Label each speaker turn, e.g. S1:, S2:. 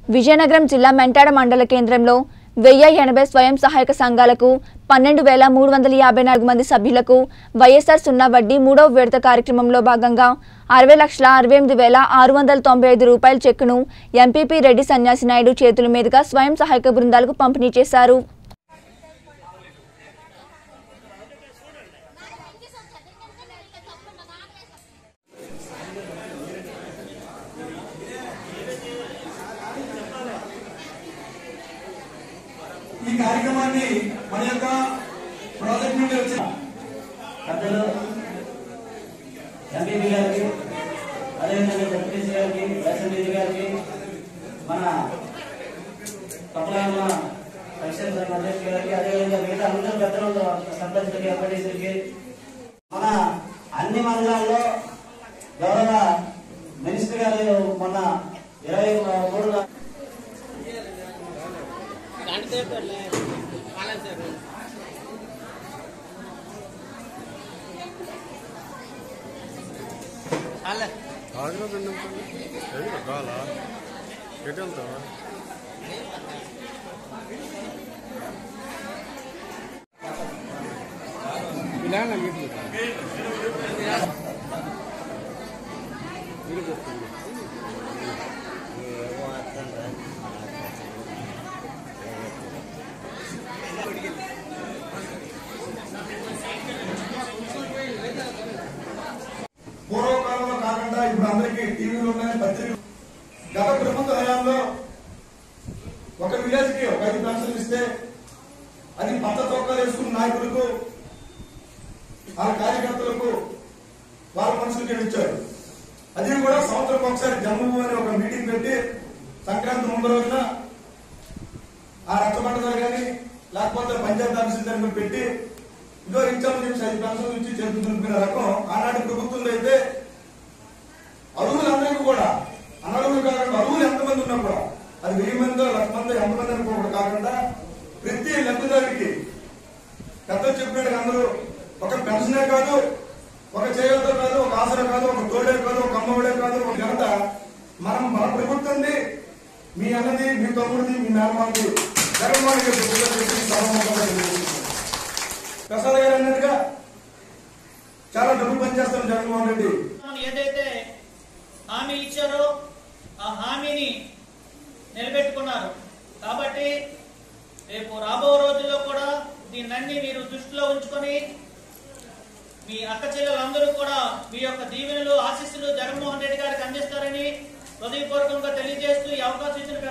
S1: విజయనగరం జిల్లా మెంటాడ మండల కేంద్రంలో వెయ్యి ఎనభై స్వయం సహాయక సంఘాలకు పన్నెండు వేల మూడు వందల యాభై నాలుగు మంది సభ్యులకు వైఎస్ఆర్ సున్నా వడ్డీ మూడవ విడత కార్యక్రమంలో భాగంగా అరవై లక్షల అరవై ఎనిమిది వేల ఆరు వందల తొంభై ఐదు రూపాయల చెక్కును ఎంపీపీ రెడ్డి సన్యాసి నాయుడు చేతుల మీదుగా స్వయం సహాయక బృందాలకు పంపిణీ చేశారు
S2: ఈ కార్యక్రమాన్ని మన యొక్క ప్రాజెక్ట్ నుండి వచ్చిన
S3: పెద్దలు ఎంపీపీ గారికి అదేవిధంగా జడ్పీసీ గారికి వైఎస్ఎంపీ గారికి మన కమలాయమ్మ పరిషత్ సంఘ అధ్యక్షులు గారికి అదేవిధంగా మిగతా అందరూ పెద్దలు సర్పంచులకి ఎంపీటీసీలకి మన అన్ని మండలాల్లో గౌరవ మినిస్టర్ గారు మొన్న ఇరవై మూడు
S4: ఆగ్రా రెండు ఎదురు కాలా ఎటు వెళ్తావా
S2: పూర్వకాలంలో కాకుండా ఇప్పుడు అందరికీ టీవీలు ఉన్నాయి పత్రికలు గత ప్రభుత్వ హయాంలో ఒక విలేజ్ కి ఒక ఐదు పెన్షన్లు ఇస్తే అది పచ్చ చొక్కాలు వేసుకున్న నాయకులకు వాళ్ళ కార్యకర్తలకు వాళ్ళ మనుషులకి ఇచ్చారు అది కూడా సంవత్సరం ఒకసారి జమ్మూ అని ఒక మీటింగ్ పెట్టి సంక్రాంతి ముందు రోజున ఆ రక్తపట్టదారు కానీ లేకపోతే పంచాయతీ ఆఫీసులు దగ్గర పెట్టి ఇదో ఇచ్చామని చెప్పి ఐదు పెన్షన్లు ఇచ్చి చేతులు దులిపిన రకం ఆనాటి ప్రభుత్వంలో అయితే అరువులందరికీ కూడా అనర్హులు కాకుండా అరువులు ఎంతమంది ఉన్నా కూడా అది వెయ్యి మంది లక్ష మంది ఎంతమంది అనుకోకుండా కాకుండా ప్రతి లబ్ధిదారుడికి పెద్దలు చెప్పినట్టుగా అందరూ ఒక పెన్షనే కాదు ఒక చేయలతో కాదు ఒక ఆసరా కాదు ఒక తోడే కాదు ఒక అమ్మఒడే కాదు ఒక ఘనత మనం మన ప్రభుత్వంది మీ అన్నది మీ తమ్ముడిది మీ మేనమాది జగన్మోహన్ గారి ప్రభుత్వం చేసి సభాముఖంగా తెలియజేస్తున్నాను. ప్రసాద్ గారు అన్నట్టుగా చాలా డబ్బు పనిచేస్తాను జగన్మోహన్ రెడ్డి
S5: మనం ఏదైతే హామీ ఇచ్చారో ఆ హామీని నిలబెట్టుకున్నారు కాబట్టి రేపు రాబో రోజుల్లో కూడా దీన్నన్ని మీరు దృష్టిలో ఉంచుకొని మీ అక్క చెల్లెలందరూ కూడా మీ యొక్క దీవెనలు ఆశీస్సులు జగన్మోహన్ రెడ్డి గారికి అందిస్తారని హృదయపూర్వకంగా తెలియజేస్తూ ఈ అవకాశం ఇచ్చిన